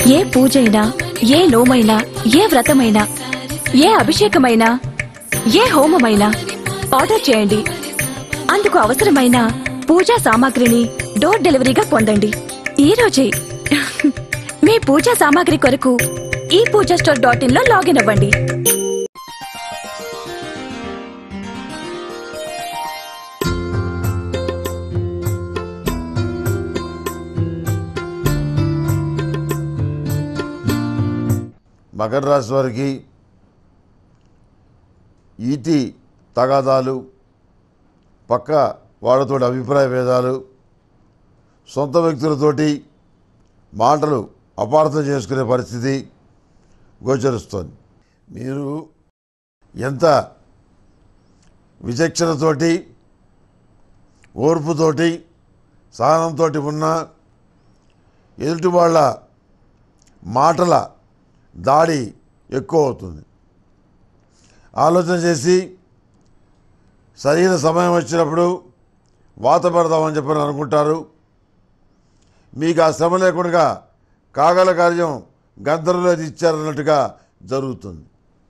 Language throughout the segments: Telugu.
ఏ పూజైనా ఏ నోమైనా ఏ వ్రతమైనా ఏ అభిషేకమైనా ఏ హోమమైనా ఆర్డర్ చేయండి అందుకు అవసరమైన పూజా సామాగ్రిని డోర్ డెలివరీగా పొందండి ఈ రోజే మీ పూజా సామాగ్రి కొరకు ఈ పూజా స్టోర్ డాట్ ఇన్ లో లాగిన్ అవ్వండి మకర రాశి వారికి ఈటి తగాదాలు పక్క వాళ్ళతో అభిప్రాయ భేదాలు సొంత వ్యక్తులతోటి మాటలు అపార్థం చేసుకునే పరిస్థితి గోచరిస్తోంది మీరు ఎంత విచక్షణతోటి ఓర్పుతోటి సహనంతో ఉన్నా ఎదుటి వాళ్ళ మాటల దాడి ఎక్కువ అవుతుంది ఆలోచన చేసి సరైన సమయం వచ్చినప్పుడు వాత పెడదామని చెప్పని అనుకుంటారు మీకు ఆ శ్రమ లేకుండా కాగల కార్యం గంధర్వులేదు ఇచ్చారన్నట్టుగా జరుగుతుంది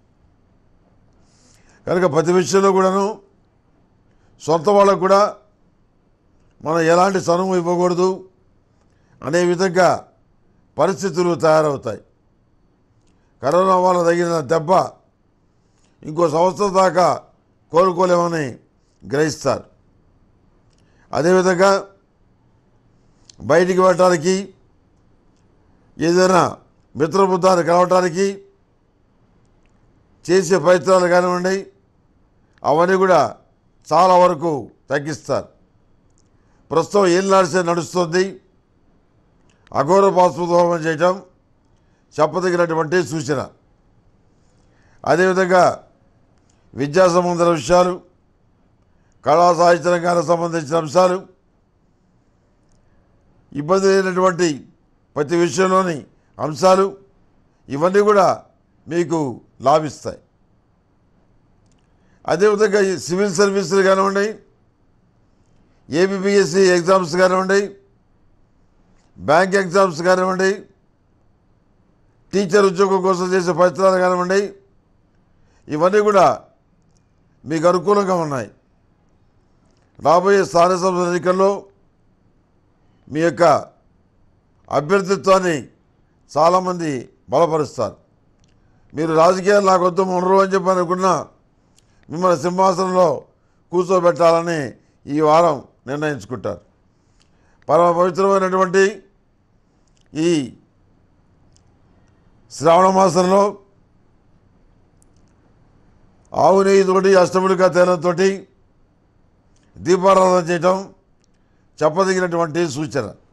కనుక ప్రతి విషయంలో కూడాను సొంత వాళ్ళకు కూడా మనం ఎలాంటి చనువు ఇవ్వకూడదు అనే విధంగా పరిస్థితులు తయారవుతాయి కరోనా వల్ల తగిన దెబ్బ ఇంకో సంవత్సరం దాకా కోలుకోలేమని గ్రహిస్తారు అదేవిధంగా బయటికి వెళ్ళటానికి ఏదైనా మిత్రబుద్ధాన్ని కలవటానికి చేసే ప్రయత్నాలు కానివ్వండి అవన్నీ కూడా చాలా వరకు తగ్గిస్తారు ప్రస్తుతం ఏం నడిచే నడుస్తుంది అఘోర పాశుహోమం చేయటం చెప్పదగినటువంటి సూచన అదేవిధంగా విద్యా సంబంధ విషయాలు కళా సాహిత్య రంగానికి సంబంధించిన అంశాలు ఇబ్బంది లేనటువంటి ప్రతి విషయంలోని అంశాలు ఇవన్నీ కూడా మీకు లాభిస్తాయి అదేవిధంగా ఈ సివిల్ సర్వీసులు కానివ్వండి ఏబిపిఎస్సి ఎగ్జామ్స్ కానివ్వండి బ్యాంక్ ఎగ్జామ్స్ కానివ్వండి టీచర్ ఉద్యోగం కోసం చేసే ప్రయత్నాలు కానివ్వండి ఇవన్నీ కూడా మీకు అనుకూలంగా ఉన్నాయి రాబోయే స్థానిక సంస్థల ఎన్నికల్లో మీ యొక్క అభ్యర్థిత్వాన్ని చాలామంది బలపరుస్తారు మీరు రాజకీయాలు నాకు వద్దు ఉండరు అని చెప్పి అనుకున్నా మిమ్మల్ని సింహాసనంలో కూర్చోబెట్టాలని ఈ వారం నిర్ణయించుకుంటారు పరమ పవిత్రమైనటువంటి ఈ శ్రావణ మాసంలో ఆవు నెయ్యితోటి అష్టములుగా తేలంతోటి దీపారాధన చేయటం చెప్పదగినటువంటి సూచన